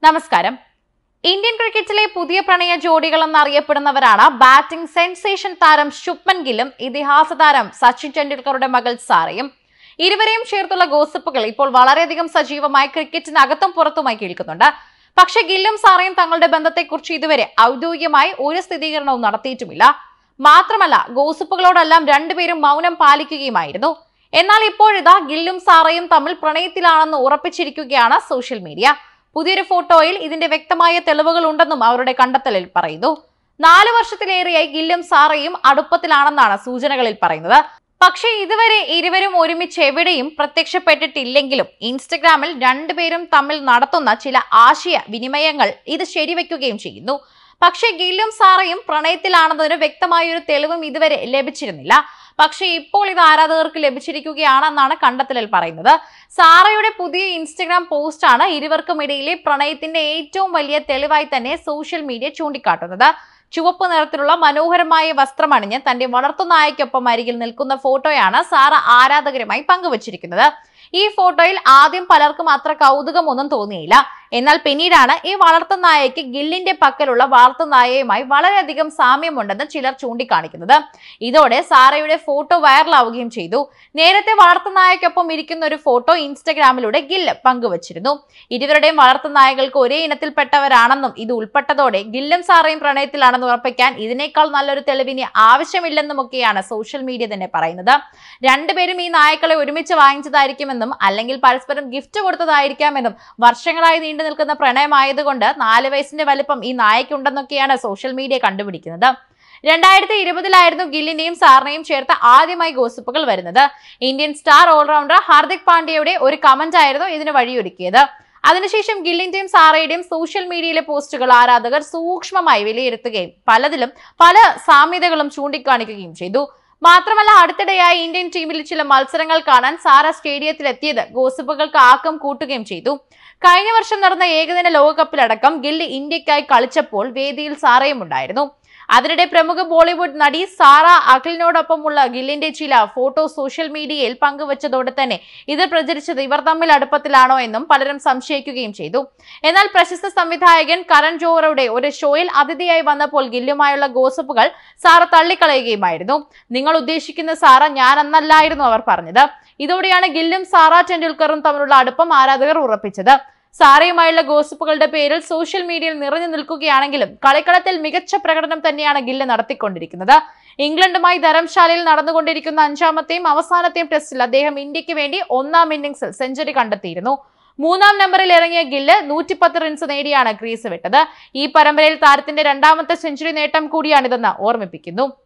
നമസ്കാരം ഇന്ത്യൻ ക്രിക്കറ്റിലെ പുതിയ പ്രണയ ജോഡികൾ എന്നറിയപ്പെടുന്നവരാണ് ബാറ്റിംഗ് സെൻസേഷൻ താരം ശുഭ്മൻ ഗില്ലും ഇതിഹാസ താരം സച്ചിൻ ടെണ്ടുൽക്കറുടെ മകൾ സാറയും ഇരുവരെയും ചേർത്തുള്ള ഗോസിപ്പുകൾ ഇപ്പോൾ വളരെയധികം സജീവമായി ക്രിക്കറ്റിനകത്തും പുറത്തുമായി കേൾക്കുന്നുണ്ട് പക്ഷെ ഗില്ലും സാറയും തങ്ങളുടെ ബന്ധത്തെക്കുറിച്ച് ഇതുവരെ ഔദ്യോഗികമായി ഒരു സ്ഥിരീകരണവും നടത്തിയിട്ടുമില്ല മാത്രമല്ല ഗോസിപ്പുകളോടെല്ലാം രണ്ടുപേരും മൗനം പാലിക്കുകയുമായിരുന്നു എന്നാൽ ഇപ്പോഴിതാ ഗില്ലും സാറയും തമ്മിൽ പ്രണയത്തിലാണെന്ന് ഉറപ്പിച്ചിരിക്കുകയാണ് സോഷ്യൽ മീഡിയ പുതിയൊരു ഫോട്ടോയിൽ ഇതിന്റെ വ്യക്തമായ തെളിവുകൾ ഉണ്ടെന്നും അവരുടെ കണ്ടെത്തലിൽ പറയുന്നു നാല് വർഷത്തിലേറെയായി ഗില്ലും സാറയും അടുപ്പത്തിലാണെന്നാണ് സൂചനകളിൽ പറയുന്നത് പക്ഷേ ഇതുവരെ ഇരുവരും ഒരുമിച്ച് എവിടെയും പ്രത്യക്ഷപ്പെട്ടിട്ടില്ലെങ്കിലും ഇൻസ്റ്റഗ്രാമിൽ രണ്ടുപേരും തമ്മിൽ നടത്തുന്ന ചില ആശയ വിനിമയങ്ങൾ ഇത് ശരിവെക്കുകയും ചെയ്യുന്നു പക്ഷേ ഗില്ലും സാറയും പ്രണയത്തിലാണെന്നതിന് വ്യക്തമായ ഒരു തെളിവും ഇതുവരെ ലഭിച്ചിരുന്നില്ല പക്ഷേ ഇപ്പോൾ ഇത് ആരാധകർക്ക് ലഭിച്ചിരിക്കുകയാണെന്നാണ് കണ്ടെത്തലിൽ പറയുന്നത് സാറയുടെ പുതിയ ഇൻസ്റ്റഗ്രാം പോസ്റ്റാണ് ഇരുവർക്കും ഇടയിലെ പ്രണയത്തിന്റെ ഏറ്റവും വലിയ തെളിവായി തന്നെ സോഷ്യൽ മീഡിയ ചൂണ്ടിക്കാട്ടുന്നത് ചുവപ്പ് നിറത്തിലുള്ള മനോഹരമായ വസ്ത്രമണിഞ്ഞ് തന്റെ വളർത്തുനായക്കൊപ്പം അരികിൽ നിൽക്കുന്ന ഫോട്ടോയാണ് സാറ ആരാധകരുമായി പങ്കുവച്ചിരിക്കുന്നത് ഈ ഫോട്ടോയിൽ ആദ്യം പലർക്കും അത്ര കൗതുകമൊന്നും തോന്നിയില്ല എന്നാൽ പിന്നീടാണ് ഈ വളർത്തുനായയ്ക്ക് ഗില്ലിന്റെ പക്കലുള്ള വളർത്തുനായയുമായി വളരെയധികം സാമ്യമുണ്ടെന്ന് ചിലർ ചൂണ്ടിക്കാണിക്കുന്നത് ഇതോടെ സാറയുടെ ഫോട്ടോ വൈറലാവുകയും ചെയ്തു നേരത്തെ വളർത്തുനായക്കൊപ്പം ഇരിക്കുന്ന ഒരു ഫോട്ടോ ഇൻസ്റ്റഗ്രാമിലൂടെ ഗില്ല് പങ്കുവച്ചിരുന്നു ഇരുവരുടെയും വളർത്തുനായകൾക്ക് ഒരേ ഇനത്തിൽപ്പെട്ടവരാണെന്നും ഇത് ഉൾപ്പെട്ടതോടെ ഗില്ലും സാറയും പ്രണയത്തിലാണെന്ന് ഉറപ്പിക്കാൻ ഇതിനേക്കാൾ നല്ലൊരു തെളിവിന് ആവശ്യമില്ലെന്നുമൊക്കെയാണ് സോഷ്യൽ മീഡിയ തന്നെ പറയുന്നത് രണ്ടുപേരും ഈ നായക്കളെ ഒരുമിച്ച് വാങ്ങിച്ചതായിരിക്കുമെന്നും അല്ലെങ്കിൽ പരസ്പരം ഗിഫ്റ്റ് കൊടുത്തതായിരിക്കാമെന്നും വർഷങ്ങളായി നീണ്ടു നിൽക്കുന്ന പ്രണയമായതുകൊണ്ട് നാല് വയസ്സിന്റെ വലിപ്പം ഈ നായക്കുണ്ടെന്നൊക്കെയാണ് സോഷ്യൽ മീഡിയ കണ്ടുപിടിക്കുന്നത് രണ്ടായിരത്തി ഇരുപതിലായിരുന്നു ഗില്ലിന്റെയും സാറിനെയും ചേർത്ത് ആദ്യമായി ഗോസിപ്പുകൾ വരുന്നത് ഇന്ത്യൻ സ്റ്റാർ ഓൾറൗണ്ടർ ഹാർദിക് പാണ്ഡ്യയുടെ ഒരു കമന്റ് ആയിരുന്നു ഇതിന് വഴിയൊരുക്കിയത് അതിനുശേഷം ഗില്ലിന്റെയും സാറയുടെയും സോഷ്യൽ മീഡിയയിലെ പോസ്റ്റുകൾ ആരാധകർ സൂക്ഷ്മമായി വിലയിരുത്തുകയും പലതിലും പല സാമ്യതകളും ചൂണ്ടിക്കാണിക്കുകയും ചെയ്തു മാത്രമല്ല അടുത്തിടെയായി ഇന്ത്യൻ ടീമിൽ ചില മത്സരങ്ങൾ കാണാൻ സാറ സ്റ്റേഡിയത്തിലെത്തിയത് ഗോസിപ്പുകൾക്ക് ആക്കം കൂട്ടുകയും ചെയ്തു കഴിഞ്ഞ വർഷം നടന്ന ഏകദിന ലോകകപ്പിലടക്കം ഗില്ലി ഇന്ത്യക്കായി കളിച്ചപ്പോൾ വേദിയിൽ സാറയും ഉണ്ടായിരുന്നു അതിനിടെ പ്രമുഖ ബോളിവുഡ് നടി സാറ അഖിലിനോടൊപ്പമുള്ള ഗില്ലിന്റെ ചില ഫോട്ടോ സോഷ്യൽ മീഡിയയിൽ പങ്കുവച്ചതോടെ തന്നെ ഇത് പ്രചരിച്ചത് ഇവർ തമ്മിൽ അടുപ്പത്തിലാണോ എന്നും പലരും സംശയിക്കുകയും ചെയ്തു എന്നാൽ പ്രശസ്ത സംവിധായകൻ കരൺ ജോഹറുടെ ഒരു ഷോയിൽ അതിഥിയായി വന്നപ്പോൾ ഗില്ലുമായുള്ള ഗോസിപ്പുകൾ സാറ തള്ളിക്കളയുകയുമായിരുന്നു നിങ്ങൾ ഉദ്ദേശിക്കുന്ന സാറ ഞാനെന്നല്ലായിരുന്നു അവർ പറഞ്ഞത് ഇതോടെയാണ് ഗില്ലും സാറ ടെണ്ടുൽക്കറും തമ്മിലുള്ള അടുപ്പം ആരാധകർ ഉറപ്പിച്ചത് സാറയുമായുള്ള ഗോസിപ്പുകളുടെ പേരിൽ സോഷ്യൽ മീഡിയയിൽ നിറഞ്ഞു നിൽക്കുകയാണെങ്കിലും കളിക്കളത്തിൽ മികച്ച പ്രകടനം തന്നെയാണ് ഗില്ല് നടത്തിക്കൊണ്ടിരിക്കുന്നത് ഇംഗ്ലണ്ടുമായി ധരംശാലയിൽ നടന്നുകൊണ്ടിരിക്കുന്ന അഞ്ചാമത്തെയും അവസാനത്തെയും ടെസ്റ്റിൽ അദ്ദേഹം ഇന്ത്യക്ക് വേണ്ടി ഒന്നാം ഇന്നിംഗ്സിൽ സെഞ്ചുറി കണ്ടെത്തിയിരുന്നു മൂന്നാം നമ്പറിൽ ഇറങ്ങിയ ഗില്ല് നൂറ്റിപ്പത്ത് റൺസ് നേടിയാണ് ക്രീസ് വിട്ടത് ഈ പരമ്പരയിൽ താരത്തിന്റെ രണ്ടാമത്തെ സെഞ്ചുറി നേട്ടം കൂടിയാണിതെന്ന് ഓർമ്മിപ്പിക്കുന്നു